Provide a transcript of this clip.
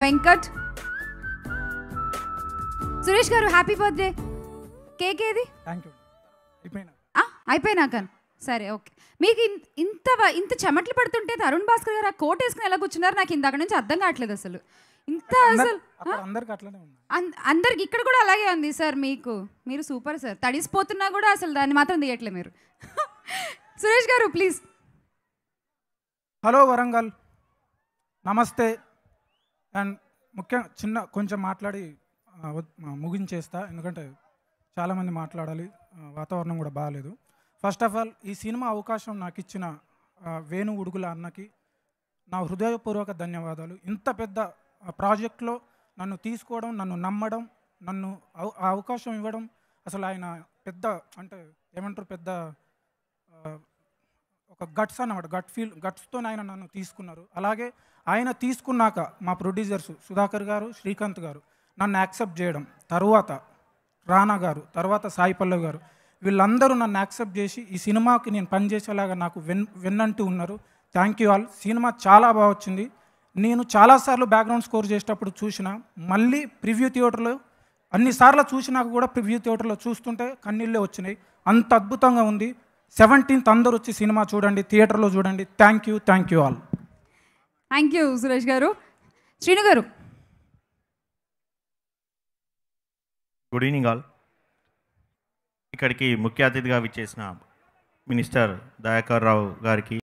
వెంకట్ సురేష్ గారు happy birthday cake ఏది thank you అయిపోయినా ఆ, అయిపోయినాక సరే ఓకే మీకు ఇన్- ఇంత వ- ఇంత చెమట్లు పడుతుంటే తరుణ్ భాస్కర్ గారు ఆ కోట్ వేసుకుని ఎలా కూర్చున్నారు నాకు ఇందాక నుంచి అర్థం కావట్లేదు అసలు ఇంత అసలు అక్కడ అందరికి అట్లనే ఉంది అన్- అందరికి ఇక్కడ కూడా అలాగే ఉంది సార్ మీకు మీరు సూపర్ సార్ తడిసిపోతున్నా కూడా అసలు దాన్ని మాత్రం తీయట్లే మీరు సురేష్ గారు ప్లీజ్ హలో వరంగల్ నమస్తే అండ్ ముఖ్య చిన్న కొంచెం మాట్లాడి ఆ, వద్- ఆ, ముగించేస్తా ఎందుకంటే చాలామంది మాట్లాడాలి ఆ, వాతావరణం కూడా బాగాలేదు ఫస్ట్ ఆఫ్ ఆల్ ఈ సినిమా అవకాశం నాకు ఇచ్చిన ఆ, వేణు ఉడుగుల అన్నకి నా హృదయపూర్వక ధన్యవాదాలు ఇంత పెద్ద ఆ, ప్రాజెక్ట్లో నన్ను తీసుకోవడం నన్ను నమ్మడం నన్ను అవ- ఆ అవకాశం ఇవ్వడం అసలు ఆయన పెద్ద అంటే ఏమంటారు పెద్ద ఆ, ఒక గట్స్ అన్నమాట గట్ ఫీల్ గట్స్తో ఆయన నన్ను తీసుకున్నారు అలాగే ఆయన తీసుకున్నాక మా ప్రొడ్యూసర్స్ సుధాకర్ గారు శ్రీకాంత్ గారు నన్ను యాక్సెప్ట్ చేయడం తరువాత రానా గారు తర్వాత సాయి పల్లవి గారు వీళ్ళందరూ నన్ను యాక్సెప్ట్ చేసి ఈ సినిమాకి నేను పనిచేసేలాగా నాకు వెన్ వెన్నంటూ ఉన్నారు థ్యాంక్ యూ ఆల్ సినిమా చాలా బాగా వచ్చింది నేను చాలాసార్లు బ్యాక్గ్రౌండ్ స్కోర్ చేసేటప్పుడు చూసిన మళ్ళీ ప్రివ్యూ థియేటర్లో అన్నిసార్లు చూసినాక కూడా ప్రివ్యూ థియేటర్లో చూస్తుంటే కన్నీళ్ళే వచ్చినాయి అంత అద్భుతంగా ఉంది సెవెంటీన్త్ అందరూ వచ్చి సినిమా చూడండి థియేటర్లో చూడండి thank you thank you all thank you Suresh గారు శ్రీను గారు గుడ్ ఈవినింగ్ ఆల్ ఇక్కడికి ముఖ్య అతిథిగా విచ్చేసిన మినిస్టర్ దయాకర్ రావు గారికి